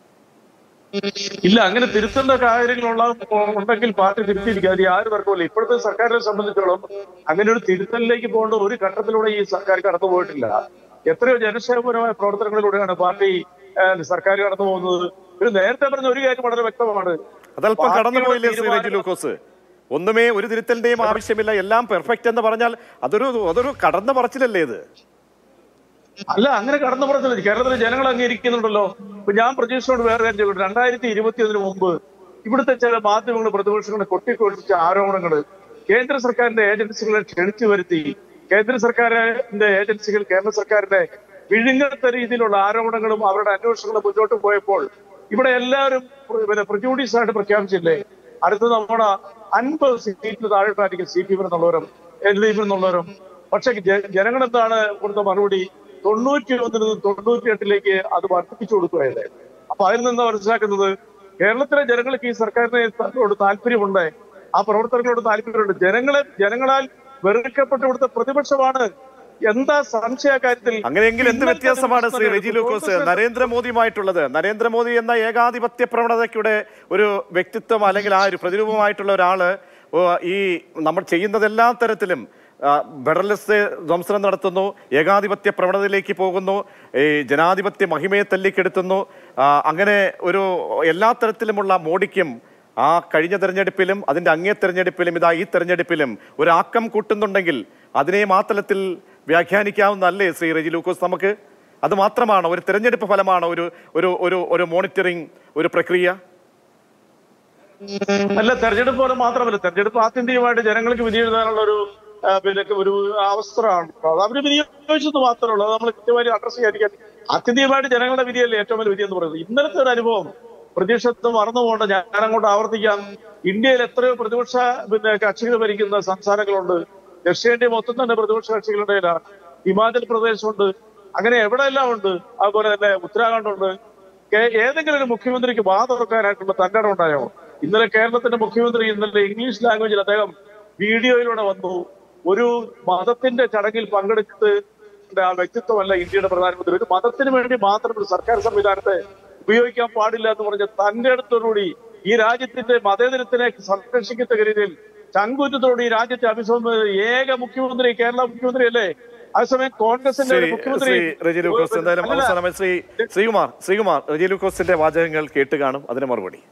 ഇല്ല അങ്ങനെ തിരുത്തേണ്ട കാര്യങ്ങളുള്ള ഉണ്ടെങ്കിൽ പാർട്ടി തിരുത്തിയിരിക്കുക അത് ആര് തർക്കമില്ല ഇപ്പോഴത്തെ സർക്കാരിനെ സംബന്ധിച്ചോളം അങ്ങനെ ഒരു തിരുത്തലിലേക്ക് പോകേണ്ട ഒരു ഘട്ടത്തിലൂടെ ഈ സർക്കാർ കടന്നു പോയിട്ടില്ല എത്രയോ ജനസേവപരമായ പ്രവർത്തനങ്ങളിലൂടെയാണ് പാർട്ടി ആ, സർക്കാർ കടന്നു പോകുന്നത് ഒരു നേരത്തെ പറഞ്ഞ ഒരു കാര്യം വളരെ വ്യക്തമാണ് അതല്പം പാർട്ടിയുടെ കടന്നുപോയില്ലേ ശ്രീ തീരുമാനം- റെജി ലൂക്കോസ് ഒന്നുമേ ഒരു തിരുത്തലിന്റെയും ആവശ്യമില്ല എല്ലാം പെർഫെക്റ്റ് എന്ന് പറഞ്ഞാൽ അതൊരു അതൊരു കടന്നു പറച്ചിലല്ലേ ഇത് അല്ല അങ്ങനെ കടന്നു പറഞ്ഞില്ല കേരളത്തിലെ ജനങ്ങൾ അംഗീകരിക്കുന്നുണ്ടല്ലോ ഇപ്പൊ ഞാൻ പ്രതീക്ഷയോട് വേറെ കാര്യം ചോദിക്കട്ടെ രണ്ടായിരത്തി ഇരുപത്തിയൊന്നിന് മുമ്പ് ഇവിടുത്തെ ചില മാധ്യമങ്ങൾ പ്രതിപക്ഷങ്ങളെ കൊട്ടിക്കൊഴിച്ച ആരോപണങ്ങൾ കേന്ദ്ര സർക്കാരിന്റെ ഏജൻസികളെ ക്ഷണിച്ചു വരുത്തി കേന്ദ്ര സർക്കാരിന്റെ ഏജൻസികൾ കേന്ദ്ര സർക്കാരിന്റെ വിഴുങ്ങത്ത രീതിയിലുള്ള ആരോപണങ്ങളും അവരുടെ അന്വേഷണങ്ങളും മുന്നോട്ട് പോയപ്പോൾ ഇവിടെ എല്ലാവരും പ്ര- പിന്നെ പ്രജൂഡീസ് ആയിട്ട് പ്രഖ്യാപിച്ചില്ലേ അടുത്ത നമ്മുടെ അൻപത് സീറ്റിന് താഴെട്ടായിരിക്കും സി പി എം എന്നുള്ളവരും എൽ ഡി എഫ് എന്നുള്ളവരും പക്ഷെ ജനങ്ങൾ എന്താണ് കൊടുത്ത മറുപടി തൊണ്ണൂറ്റി ഒന്നിൽ നിന്ന് തൊണ്ണൂറ്റി എട്ടിലേക്ക് അത് വർദ്ധിപ്പിച്ചു കൊടുക്കുകയല്ലേ അപ്പൊ അതിൽ നിന്ന് മനസ്സിലാക്കുന്നത് കേരളത്തിലെ ജനങ്ങൾക്ക് ഈ സർക്കാരിനോട് താല്പര്യമുണ്ട് ആ പ്രവർത്തനങ്ങളോട് താല്പര്യമുണ്ട് ജനങ്ങളെ ജനങ്ങളാൽ വെറുക്കപ്പെട്ട് കൊടുത്ത പ്രതിപക്ഷമാണ് എന്താ സംശയ കാര്യത്തിൽ അങ്ങനെയെങ്കിൽ എന്ത് ഇന്നത്തെ വ്യത്യാസമാണ് ശ്രീ ദിവസം റെജി ലൂക്കോസ് കോൺഗ്രസ് നരേന്ദ്രമോദിയുമായിട്ടുള്ളത് നരേന്ദ്രമോദി എന്ന ഏകാധിപത്യ പ്രവണതയ്ക്കുടെ ഒരു വ്യക്തിത്വം അല്ലെങ്കിൽ ആ ഒരു പ്രതിരൂപമായിട്ടുള്ള ഒരാള് ഓ, ഈ നമ്മൾ ചെയ്യുന്നത് എല്ലാ തരത്തിലും ആ, ഫെഡറലിസ്റ്റ് ധ്വംസനം നടത്തുന്നു ഏകാധിപത്യ പ്രവണതയിലേക്ക് പോകുന്നു ഈ ജനാധിപത്യ മഹിമയെ തല്ലിക്കെടുത്തുന്നു ആ, അങ്ങനെ ഒരു എല്ലാ തരത്തിലുമുള്ള മോഡിക്കും ആ കഴിഞ്ഞ തെരഞ്ഞെടുപ്പിലും അതിന്റെ അങ്ങേ തെരഞ്ഞെടുപ്പിലും ഇതാ ഈ തെരഞ്ഞെടുപ്പിലും ഒരു ആക്കം കൂട്ടുന്നുണ്ടെങ്കിൽ അതിനെ മാത്തലത്തിൽ വ്യാഖ്യാനിക്കാവുന്നതല്ലേ ശ്രീ റെജി ലൂക്കോസ് നമുക്ക് അത് മാത്രമാണ് ഒരു തെരഞ്ഞെടുപ്പ് ഫലമാണ് ഒരു ഒരു ഒരു ഒരു മോണിറ്ററിംഗ് ഒരു പ്രക്രിയ അല്ല തെരഞ്ഞെടുപ്പ് പോലെ മാത്രമല്ല തെരഞ്ഞെടുപ്പ് ആത്യന്തികമായിട്ട് ജനങ്ങൾക്ക് വിധിയെഴുതാനുള്ള ഒരു ആ, പിന്നെ ഒരു അവസരമാണ് അത് അവര് വിനിയോഗിച്ചത് മാത്രമേ ഉള്ളൂ അത് നമ്മൾ കൃത്യമായി അഡ്രസ് ചെയ്യാതിരിക്കാൻ ആത്യന്തികമായിട്ട് ജനങ്ങളുടെ വിധിയല്ലേ ഏറ്റവും വലിയ വിധി എന്ന് പറയുന്നത് ഇന്നലത്തെ ഒരു അനുഭവം പ്രതീക്ഷത്ത് മറന്നു പോകണ്ട ഞാൻ അങ്ങോട്ട് ആവർത്തിക്കാം ഇന്ത്യയിൽ എത്രയോ പ്രതിപക്ഷ പിന്നെ കക്ഷികൾ ഭരിക്കുന്ന സംസ്ഥാനങ്ങളുണ്ട് ദക്ഷിണേന്ത്യ മൊത്തം തന്നെ പ്രതിപക്ഷ കക്ഷികളുടെ ഇടയിലാണ്. ഹിമാചൽ പ്രദേശ് ഉണ്ട് അങ്ങനെ എവിടെയെല്ലാം ഉണ്ട് അതുപോലെ തന്നെ ഉത്തരാഖണ്ഡ് ഉണ്ട് കേ- ഏതെങ്കിലും ഒരു മുഖ്യമന്ത്രിക്ക് വാ തുറക്കാനായിട്ടുള്ള തന്റെ ഉണ്ടായോ ഇന്നലെ കേരളത്തിന്റെ മുഖ്യമന്ത്രി ഇന്നലെ ഇംഗ്ലീഷ് ലാംഗ്വേജിൽ അദ്ദേഹം വീഡിയോയിലൂടെ വന്നു ഒരു മതത്തിന്റെ ചടങ്ങിൽ പങ്കെടുത്ത് ആ വ്യക്തിത്വമല്ല ഇന്ത്യയുടെ പ്രധാനമന്ത്രി ഒരു മതത്തിന് വേണ്ടി മാത്രം ഒരു സർക്കാർ സംവിധാനത്തെ ഉപയോഗിക്കാൻ പാടില്ല എന്ന് പറഞ്ഞ തന്റെ അടുത്തോടുകൂടി ഈ രാജ്യത്തിന്റെ മതേതരത്തിനെ സംരക്ഷിക്കത്തക്ക രീതിയിൽ ചങ്കൂറ്റത്തോട് ഈ രാജ്യത്തെ അഭിസംബോധന ചെയ്ത ഏക മുഖ്യമന്ത്രി കേരള മുഖ്യമന്ത്രി അല്ലേ അതേസമയം കോൺഗ്രസിന്റെ ഒരു ശ്രീ മുഖ്യമന്ത്രി ശ്രീ റെജി ലൂക്കോസ് എന്തായാലും അല്ല, അവസാനമായി ശ്രീ ശ്രീകുമാർ ശ്രീകുമാർ റെജി ലൂക്കോസിന്റെ വാചകങ്ങൾ കേട്ട് കാണും അതിന് മറുപടി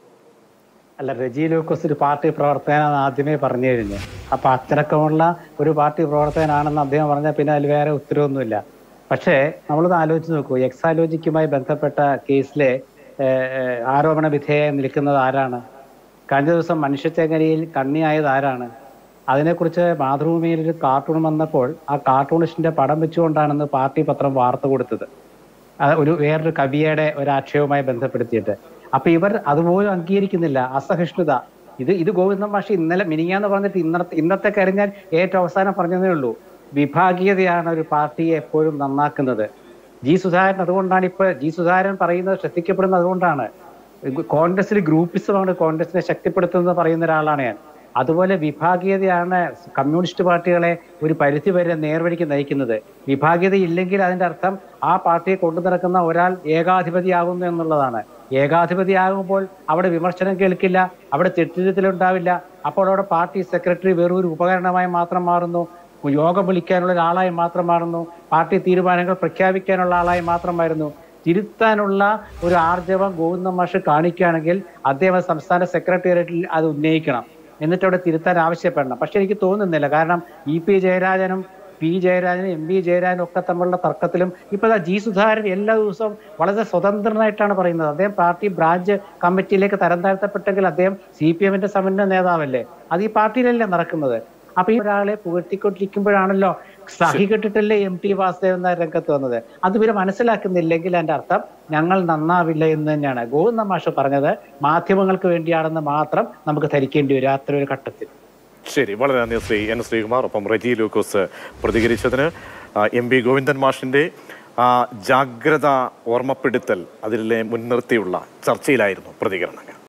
അല്ല റെജി ലൂക്കോസ് ഒരു പാർട്ടി പ്രവർത്തകനാണെന്ന് ആദ്യമേ പറഞ്ഞു കഴിഞ്ഞു അപ്പൊ അച്ചടക്കമുള്ള ഒരു പാർട്ടി പ്രവർത്തകനാണെന്ന് അദ്ദേഹം പറഞ്ഞാൽ പിന്നെ അതിൽ വേറെ ഉത്തരവൊന്നുമില്ല പക്ഷേ നമ്മളൊന്ന് ആലോചിച്ച് നോക്കൂ എക്സാലോജിക്കുമായി ബന്ധപ്പെട്ട കേസിലെ ഏഹ്, ഏഹ്, ആരോപണ വിധേയം നിൽക്കുന്നത് ആരാണ് കഴിഞ്ഞ ദിവസം മനുഷ്യച്ചേകരിയിൽ കണ്ണിയായത് ആരാണ് അതിനെക്കുറിച്ച് മാതൃഭൂമിയിൽ ഒരു കാർട്ടൂൺ വന്നപ്പോൾ ആ കാർട്ടൂണിസ്റ്റിന്റെ പടം വെച്ചുകൊണ്ടാണെന്ന് പാർട്ടി പത്രം വാർത്ത കൊടുത്തത് അത് ഒരു വേറൊരു കവിയുടെ ഒരു ആക്ഷേപവുമായി ബന്ധപ്പെടുത്തിയിട്ട് അപ്പൊ ഇവർ അതുപോലും അംഗീകരിക്കുന്നില്ല അസഹിഷ്ണുത ഇത് ഇത് ഗോവിന്ദൻ മാഷി ഇന്നലെ മിനിങ്ങാന്ന് പറഞ്ഞിട്ട് ഇന്നത്തെ ഇന്നത്തെ കഴിഞ്ഞാൽ ഏറ്റവും അവസാനം പറഞ്ഞതേ ഉള്ളൂ വിഭാഗീയതയാണ് ഒരു പാർട്ടിയെ എപ്പോഴും നന്നാക്കുന്നത് ജി സുധാകരൻ അതുകൊണ്ടാണ് ഇപ്പൊ ജി സുധാകരൻ പറയുന്നത് ശ്രദ്ധിക്കപ്പെടുന്നത് അതുകൊണ്ടാണ് കോൺഗ്രസിൽ ഗ്രൂപ്പിസമാണ് കോൺഗ്രസിനെ ശക്തിപ്പെടുത്തുന്നത് പറയുന്ന ഒരാളാണ് ഞാൻ അതുപോലെ വിഭാഗീയതയാണ് കമ്മ്യൂണിസ്റ്റ് പാർട്ടികളെ ഒരു പരിധി വരെ നേർവഴിക്ക് നയിക്കുന്നത് വിഭാഗീയത ഇല്ലെങ്കിൽ അതിന്റെ അർത്ഥം ആ പാർട്ടിയെ കൊണ്ടു നടക്കുന്ന ഒരാൾ ഏകാധിപതിയാകുന്നു എന്നുള്ളതാണ് ഏകാധിപതിയാകുമ്പോൾ അവിടെ വിമർശനം കേൾക്കില്ല അവിടെ തെറ്റിദ്ധത്തിലുണ്ടാവില്ല അപ്പോൾ അവിടെ പാർട്ടി സെക്രട്ടറി വെറും ഒരു ഉപകരണമായി മാത്രം മാറുന്നു യോഗം വിളിക്കാനുള്ള ഒരാളായി മാത്രം മാറുന്നു പാർട്ടി തീരുമാനങ്ങൾ പ്രഖ്യാപിക്കാനുള്ള ആളായി മാത്രമായിരുന്നു തിരുത്താനുള്ള ഒരു ആർജവം ഗോവിന്ദ മാഷ് കാണിക്കുകയാണെങ്കിൽ അദ്ദേഹം സംസ്ഥാന സെക്രട്ടേറിയറ്റിൽ അത് ഉന്നയിക്കണം എന്നിട്ട് അവിടെ തിരുത്താൻ ആവശ്യപ്പെടണം പക്ഷെ എനിക്ക് തോന്നുന്നില്ല കാരണം ഇ പി ജയരാജനും പി ജയരാജനും എം പി ജയരാജനും ഒക്കെ തമ്മിലുള്ള തർക്കത്തിലും ഇപ്പൊ ദാ ജി സുധാകരൻ എല്ലാ ദിവസവും വളരെ സ്വതന്ത്രനായിട്ടാണ് പറയുന്നത് അദ്ദേഹം പാർട്ടി ബ്രാഞ്ച് കമ്മിറ്റിയിലേക്ക് തരം താഴ്ത്തപ്പെട്ടെങ്കിൽ അദ്ദേഹം സി പി എമ്മിന്റെ സമന്വയ നേതാവല്ലേ അത് ഈ പാർട്ടിയിലല്ലേ നടക്കുന്നത് അപ്പൊ ഈ ഒരാളെ പുകഴ്ത്തിക്കൊണ്ടിരിക്കുമ്പോഴാണല്ലോ സഹി കെട്ടിട്ടല്ലേ എം ടി വാസുദേവൻ നായർ രംഗത്ത് വന്നത് അത് ഇവര് മനസ്സിലാക്കുന്നില്ലെങ്കിൽ അതിന്റെ അർത്ഥം ഞങ്ങൾ നന്നാവില്ല എന്ന് തന്നെയാണ് ഗോവിന്ദ മാഷ് പറഞ്ഞത് മാധ്യമങ്ങൾക്ക് വേണ്ടിയാണെന്ന് മാത്രം നമുക്ക് ധരിക്കേണ്ടി വരും അത്ര ഒരു ഘട്ടത്തിൽ ശരി വളരെ നന്ദി ശ്രീ എൻ ശ്രീകുമാർ ഒപ്പം റെജി ലൂക്കോസ് പ്രതികരിച്ചതിന് ആ, എം പി ഗോവിന്ദൻ മാഷിന്റെ ആ, ജാഗ്രത ഓർമ്മപ്പെടുത്തൽ അതിലെ മുൻനിർത്തിയുള്ള ചർച്ചയിലായിരുന്നു പ്രതികരണങ്ങൾ